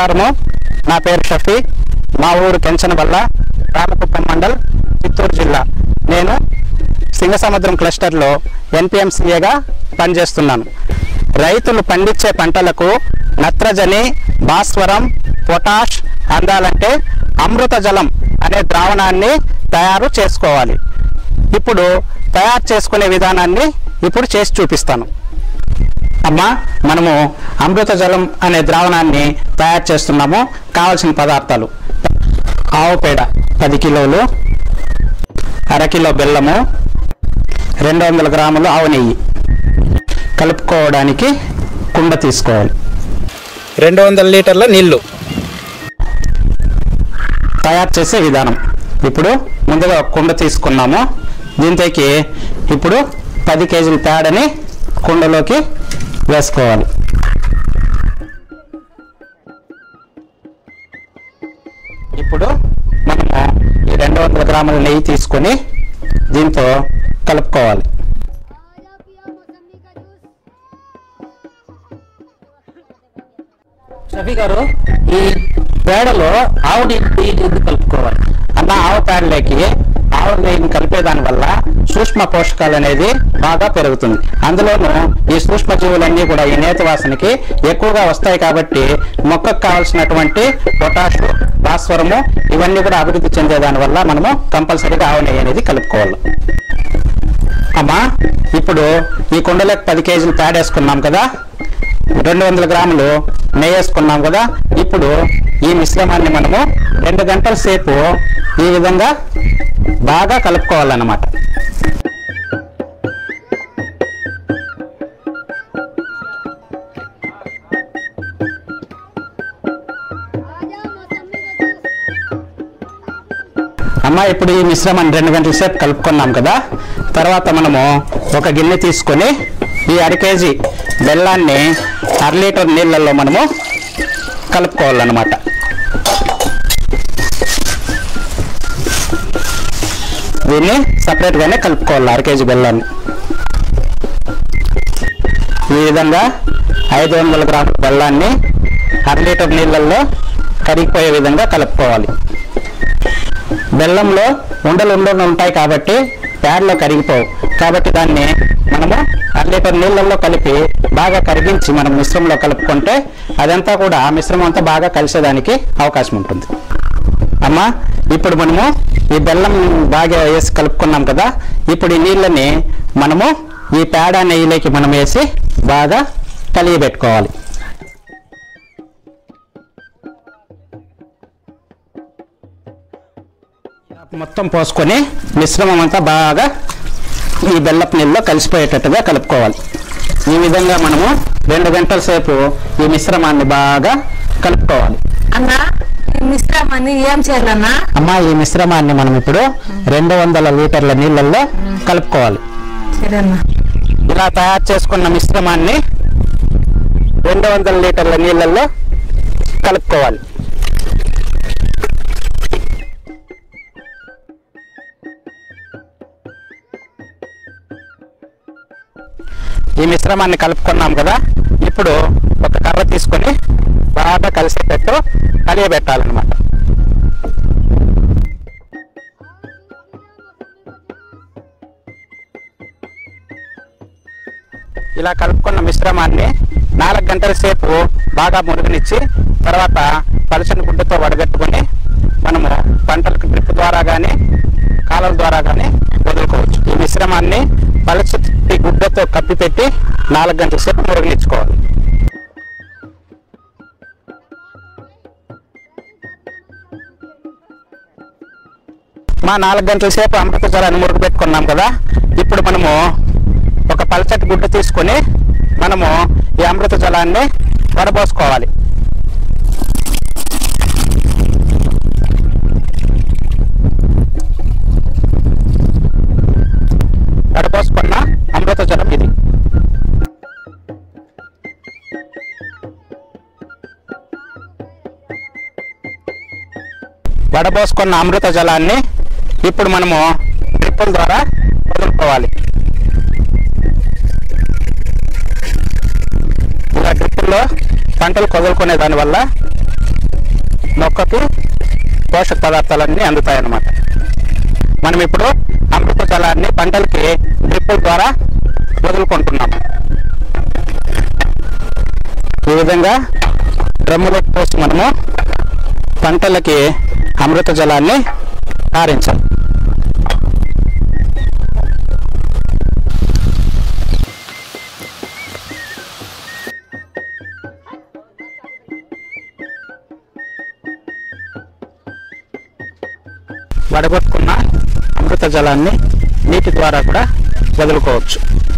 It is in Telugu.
నమస్కారము నా పేరు షఫీ మా ఊరు కెంచనబల్ల రామకుప్పం మండల్ చిత్తూరు జిల్లా నేను సింగసముద్రం క్లస్టర్లో ఎన్పిఎంసీఏగా పనిచేస్తున్నాను రైతులు పండించే పంటలకు నత్రజని భాస్వరం పొటాష్ అందాలంటే అమృత జలం అనే ద్రావణాన్ని తయారు చేసుకోవాలి ఇప్పుడు తయారు చేసుకునే విధానాన్ని ఇప్పుడు చేసి చూపిస్తాను అమ్మా మనము అమృత జలం అనే ద్రావణాన్ని తయారు చేస్తున్నాము కావలసిన పదార్థాలు ఆవు పేడ పది కిలోలు అరకిలో బెల్లము రెండు వందల గ్రాములు ఆవు నెయ్యి కలుపుకోవడానికి కుండ తీసుకోవాలి రెండు వందల లీటర్ల నీళ్లు తయారు చేసే విధానం ఇప్పుడు ముందుగా ఒక కుండ తీసుకున్నాము దీంతోకి ఇప్పుడు పది కేజీల పేడని కుండలోకి వేసుకోవాలి ఇప్పుడు మనము ఈ రెండు వందల గ్రాముల నెయ్యి తీసుకొని దీంతో కలుపుకోవాలి आजा पिया मौसमी का जूस షఫీ గారు ఈ పేడలో ఆవు నెయ్యి ఎందుకు కలుపుకోవాలి అన్న ఆవు పేడలోకి ఆవు నెయ్యిని కలిపేదాని వల్ల సూక్ష్మ పోషకాలు అనేది బాగా పెరుగుతుంది అందులోనూ ఈ సూక్ష్మ జీవులన్నీ కూడా ఈ నేత వాసనకి ఎక్కువగా వస్తాయి కాబట్టి మొక్కకు కావాల్సినటువంటి పొటాషు భాస్వరము ఇవన్నీ కూడా అభివృద్ధి చెందేదాని వల్ల మనము కంపల్సరీగా ఆవు నెయ్యి అనేది కలుపుకోవాలి అమ్మా ఇప్పుడు ఈ కుండలోకి పది కేజీలు పేడేసుకున్నాం కదా రెండు వందల గ్రాములు నెయ్యి వేసుకున్నాం కదా ఇప్పుడు ఈ మిశ్రమాన్ని మనము రెండు గంటల సేపు ఈ విధంగా బాగా కలుపుకోవాలన్నమాట आजा मौसमी का जूस అమ్మ ఇప్పుడు ఈ మిశ్రమాన్ని రెండు గంటల సేపు కలుపుకున్నాం కదా తర్వాత మనము ఒక గిన్నె తీసుకొని ఈ అర కేజీ బెల్లాన్ని అర లీటర్ నీళ్ళల్లో మనము కలుపుకోవాలన్నమాట దీన్ని సపరేట్గానే కలుపుకోవాలి అర కేజీ బెల్లాన్ని ఈ విధంగా ఐదు వందల గ్రాముల బెల్లాన్ని అర లీటర్ నీళ్ళల్లో కరిగిపోయే విధంగా కలుపుకోవాలి బెల్లంలో ఉండలు ఉండలు ఉంటాయి కాబట్టి ప్యాడ్లో కరిగిపోవు కాబట్టి దాన్ని మనము అర లీటర్ నీళ్ళల్లో కలిపి బాగా కరిగించి మనం మిశ్రమంలో కలుపుకుంటే అదంతా కూడా ఆ మిశ్రమం అంతా బాగా కలిసేదానికి అవకాశం ఉంటుంది అమ్మా ఇప్పుడు మనము ఈ బెల్లం బాగా వేసి కలుపుకున్నాం కదా ఇప్పుడు ఈ నీళ్ళని మనము ఈ పేడ నెయ్యిలోకి మనం వేసి బాగా కలియబెట్టుకోవాలి మొత్తం పోసుకొని మిశ్రమం అంతా బాగా ఈ బెల్లపు నీళ్ళలో కలిసిపోయేటట్టుగా కలుపుకోవాలి ఈ విధంగా మనము రెండు గంటల సేపు ఈ మిశ్రమాన్ని బాగా కలుపుకోవాలి అన్నా ఈ మిశ్రమాన్ని ఏం చేయాలన్నా అమ్మా ఈ మిశ్రమాన్ని మనం ఇప్పుడు రెండు వందల లీటర్ల నీళ్ళల్లో కలుపుకోవాలి సరే అన్నా ఇలా తయారు చేసుకున్న మిశ్రమాన్ని రెండు వందల లీటర్ల నీళ్ళల్లో కలుపుకోవాలి ఈ మిశ్రమాన్ని కలుపుకున్నాం కదా ఇప్పుడు ఒక కర్ర తీసుకొని బాగా కలిసేటట్టు కలియబెట్టాలన్నమాట ఇలా కలుపుకున్న మిశ్రమాన్ని నాలుగు గంటల సేపు బాగా మురుగునిచ్చి తర్వాత పలుచని గుడ్డతో వడగట్టుకొని మనము పంటలకు డ్రిప్ ద్వారా కానీ కాలువల ద్వారా కానీ వదులుకోవచ్చు ఈ మిశ్రమాన్ని పలుచటి గుడ్డతో కప్పిపెట్టి నాలుగు గంటల సేపు మురుగునిచ్చుకోవాలి మా నాలుగు గంటల సేపు అమృత జలాన్ని మురుగు పెట్టుకున్నాం కదా ఇప్పుడు మనము ఒక పల్చటి గుడ్డ తీసుకొని మనము ఈ అమృత జలాన్ని వడబోసుకోవాలి వడబోసుకున్న అమృత జలం ఇది వడబోసుకున్న అమృత జలాన్ని ఇప్పుడు మనము డ్రిప్పుల ద్వారా వదులుకోవాలి ఇలా డ్రిప్పుల్లో పంటలు కొదులుకునే దానివల్ల మొక్కకి పోషక పదార్థాలన్నీ అందుతాయన్నమాట మనం ఇప్పుడు అమృత జలాన్ని పంటలకి డ్రిప్పుల ద్వారా వదులుకుంటున్నాము ఈ విధంగా డ్రమ్ములో పోసి మనము పంటలకి అమృత జలాన్ని పారించాలి వడగొట్టుకున్న అమృత జలాన్ని నీటి ద్వారా కూడా వదులుకోవచ్చు